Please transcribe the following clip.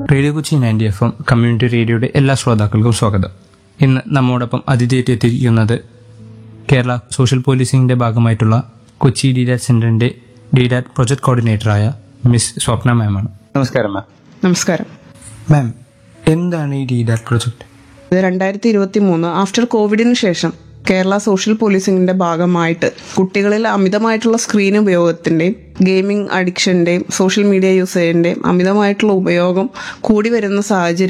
radio Kochi ninety F M community റേഡിയോയുടെ എല്ലാ ശ്രോതാക്കൾക്കും സ്വാഗതം ഇന്ന് നമ്മോടൊപ്പം അതിഥിയായിട്ട് എത്തിയിരിക്കുന്നത് കേരള സോഷ്യൽ പോലീസിംഗിന്റെ ഭാഗമായിട്ടുള്ള കൊച്ചി ഡിഡാറ്റ് സെന്ററിന്റെ ഡിഡാറ്റ് പ്രൊജക്ട് കോർഡിനേറ്ററായ മിസ് സ്വപ്ന മാമാണ് നമസ്കാരം മാം നമസ്കാരം മാം എന്താണ് ഈ ഡിഡാറ്റ് പ്രൊജക്ട് ഇത് രണ്ടായിരത്തി ഇരുപത്തി മൂന്ന് ആഫ്റ്റർ കോവിഡിന് ശേഷം കേരള സോഷ്യൽ പോലീസിംഗിന്റെ ഭാഗമായിട്ട് കുട്ടികളിൽ അമിതമായിട്ടുള്ള സ്ക്രീൻ ഉപയോഗത്തിന്റെയും ഗെയിമിംഗ് അഡിക്ഷന്റെയും സോഷ്യൽ മീഡിയ യൂസേജിന്റെയും അമിതമായിട്ടുള്ള ഉപയോഗം കൂടി വരുന്ന സാഹചര്യം